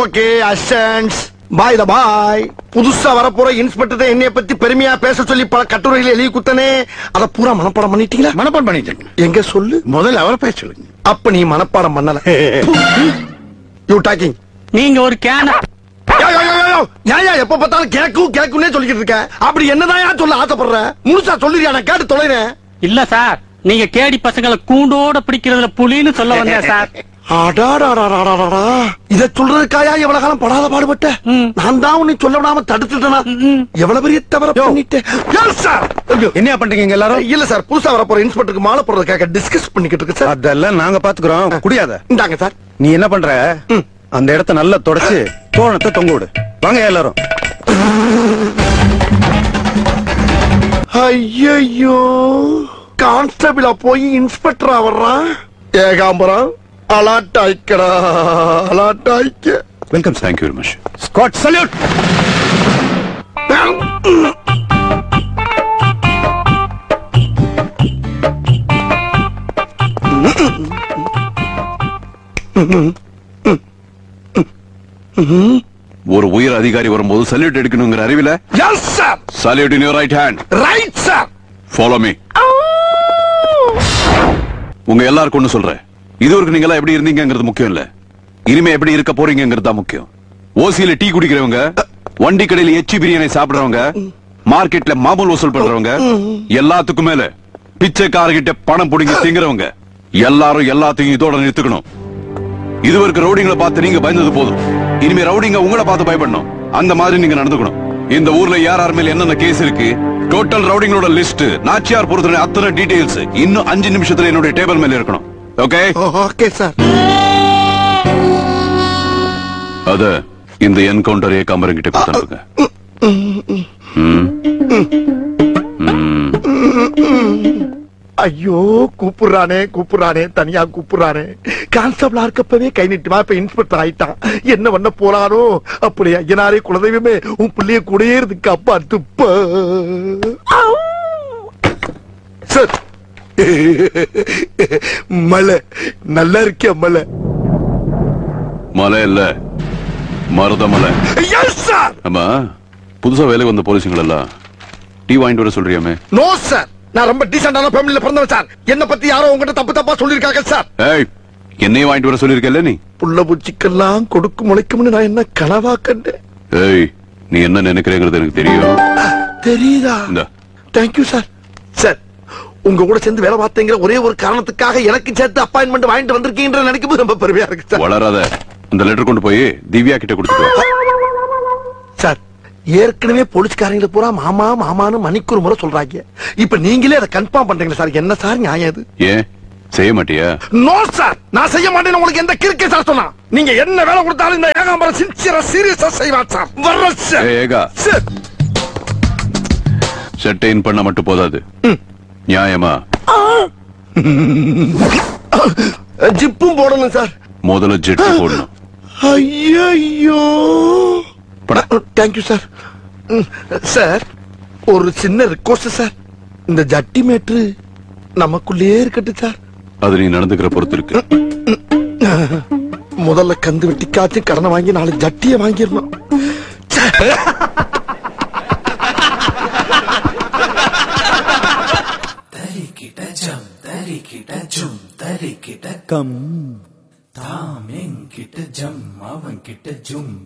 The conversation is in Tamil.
ஓகே அசன்ஸ் பாய் த பாய் புதுசா வரப்போற இன்ஸ்பெக்டர் என்னைய பத்தி பெருமையா பேச சொல்லி பல கட்டுரைகள் எழுதி குத்தனே அத பூரா மனப்பாடம் பண்ணிட்டீங்களா மனப்பாடம் பண்ணிட்டேங்க எங்க சொல்லு முதல்ல அவரை பேச சொல்லுங்க அப்ப நீ மனப்பாடம் பண்ணல யூ டாக்கிங் நீங்க ஒரு கேன ஏயா எப்ப பார்த்தாலும் கேக்கும் கேக்கும்னே சொல்லிக்கிட்டு இருக்க அப்படி என்னதான் சொல்ல ஆசைப்படுற முழுசா சொல்லிருயா நான் கேட்டு தொலைறேன் இல்ல சார் நீங்க கேடி பசங்களை கூண்டோட பிடிக்கிறதுல புலின்னு சொல்ல வந்தேன் சார் அடாடாடாடாடாடா. இத சொல்றதுக்காயா எவ்வளவு காலம் படாத பாடுபட்ட ம். நான் தான் உன்னை சொல்ல விடாம தடுத்துட்டேனா ம். எவ்வளவு பெரிய தவற பண்ணிட்டேன் Yes, sir. ஐயோ. என்ன பண்றீங்க இங்க எல்லாரும் இல்ல சார் புதுசா வர போற இன்ஸ்பெக்டருக்கு மாலை போடுறதுக்காக டிஸ்கஸ் பண்ணிக்கிட்டு இருக்கு சார் அதெல்லாம் நாங்க பாத்துக்கிறோம் குடியாத இந்தாங்க சார் நீ என்ன பண்ற ம். அந்த இடத்த நல்லா தொடச்சு தோரணத்தை தொங்க விடு வாங்க எல்லாரும் ஐயோ கான்ஸ்டபிளா போய் இன்ஸ்பெக்டரா வர்றான் ஏகாம்பரம் அலாட்டாய்க்கடா அலாட்டாய்க்க welcome thank you very much Scott salute ஒரு உயர் அதிகாரி வரும்போது சல்யூட் எடுக்கணுங்கிற அறிவில yes sir salute in your right hand right sir follow me உங்க எல்லாருக்கும் ஒண்ணு சொல்றேன் இதுவரைக்கும் நீங்க எல்லாம் எப்படி இருந்தீங்கங்கிறது முக்கியம் இல்ல இனிமே எப்படி இருக்க போறீங்கிறது தான் முக்கியம் ஓசியில டீ குடிக்கிறவங்க வண்டி கடையில எச்சி பிரியாணி சாப்பிடுறவங்க மார்க்கெட்ல மாமூல் வசூல் பண்றவங்க எல்லாத்துக்கும் மேல பிச்சைக்காரர்கிட்ட பணம் புடிங்கி திங்குறவங்க எல்லாரும் எல்லாத்தையும் இதோட நிறுத்துக்கணும் இதுவரைக்கும் ரவுடிங்களை பார்த்து நீங்க பயந்தது போதும் இனிமே ரவுடிங்க உங்களை பார்த்து பயப்படணும் அந்த மாதிரி நீங்க நடந்துக்கணும் இந்த ஊர்ல யார் யார் மேல என்னென்ன கேஸ் இருக்கு டோட்டல் ரவுடிங்களோட லிஸ்ட் நாச்சியார் பொறுத்தவரை அத்தனை டீடைல்ஸ் இன்னும் அஞ்சு நிமிஷத்துல என்னுடைய டேபிள் மேல இருக்கணும் ஓகே ஓகே சார் அத இந்த என்கவுண்டர் ஏகாம்பரம் கிட்ட கொடுத்தாங்க ஐயோ கூப்பிடுறானே கூப்பிடுறானே தனியா கூப்பிடுறானே கான்ஸ்டபிளா இருக்கப்பவே கை நீட்டுவா இப்ப இன்ஸ்பெக்டர் ஆயிட்டான் என்ன பண்ண போறானோ அப்படி ஐயனாரே குலதெய்வமே உன் பிள்ளைய கூடயே இருக்கு அப்பா துப்ப சார் மலை நல்லா இருக்கியா மலை மலை இல்ல மருத மலை எஸ் சார் ஆமா புதுசா வேலைக்கு வந்த போலீஸுங்கள் எல்லாம் டீ வாங்கிட்டு வர சொல்றியாமே நோ சார் நான் ரொம்ப டீசென்டான ஃபேமிலில பிறந்தவன் சார் என்ன பத்தி யாரோ உங்ககிட்ட தப்பு தப்பா சொல்லிருக்காங்க சார் ஏய் என்னையும் வாங்கிட்டு வர சொல்லிருக்கல நீ புள்ள பூச்சிக்கெல்லாம் கொடுக்கு முளைக்கும்னு நான் என்ன கனவா கண்டேன் ஏய் நீ என்ன நினைக்கிறேங்கிறது எனக்கு தெரியும் தெரியுதா இந்தா. தேங்க்யூ சார் சார் உங்க கூட சேர்ந்து வேலை பார்த்தேங்கிற ஒரே ஒரு காரணத்துக்காக எனக்கு சேர்த்து அப்பாயின்மெண்ட் வாங்கிட்டு வந்திருக்கீன்ற நினைக்கும் போது ரொம்ப பெருமையா இருக்கு சார் வளராத அந்த லெட்டர் கொண்டு போய் திவ்யா கிட்ட கொடுத்துட்டு வா. சார் ஏற்கனவே போலீஸ்காரங்களை பூரா மாமா மாமான்னு மணிக்கு ஒரு முறை சொல்றாங்க இப்ப நீங்களே அதை கன்ஃபார்ம் பண்றீங்களா சார் என்ன சார் நியாயம் இது ஏன் செய்ய மாட்டியா நோ சார் நான் செய்ய மாட்டேன்னு உங்களுக்கு எந்த கிறுக்கே சார் சொன்னா நீங்க என்ன வேலை கொடுத்தாலும் இந்த ஏகாம்பரம் சின்சியரா சீரியஸா செய்வார் சார் வர்ற சார் ஏய், ஏகா சார் செட்டை இன் பண்ண மட்டும் போதாது நியாயமா ஜிப்பும் போடணும் சார் முதல்ல ஜெட்டு போடணும் ஐயோ பட. தேங்க்யூ சார் சார் ஒரு சின்ன ரிக்வஸ்ட் சார் இந்த ஜட்டி மேட்ரு நமக்குள்ளேயே இருக்கட்டும் சார் அது நீ நடந்துக்கிற பொறுத்து இருக்கு முதல்ல கந்து வெட்டிக்காச்சும் கடனை வாங்கி நாலு ஜட்டியை வாங்கிடணும் தரிக்கிட்ட ஜம் தரிக்கிட்ட ஜும் தரிக்கிட்ட கம் தாம் என்கிட்ட ஜம் அவன் கிட்ட ஜும்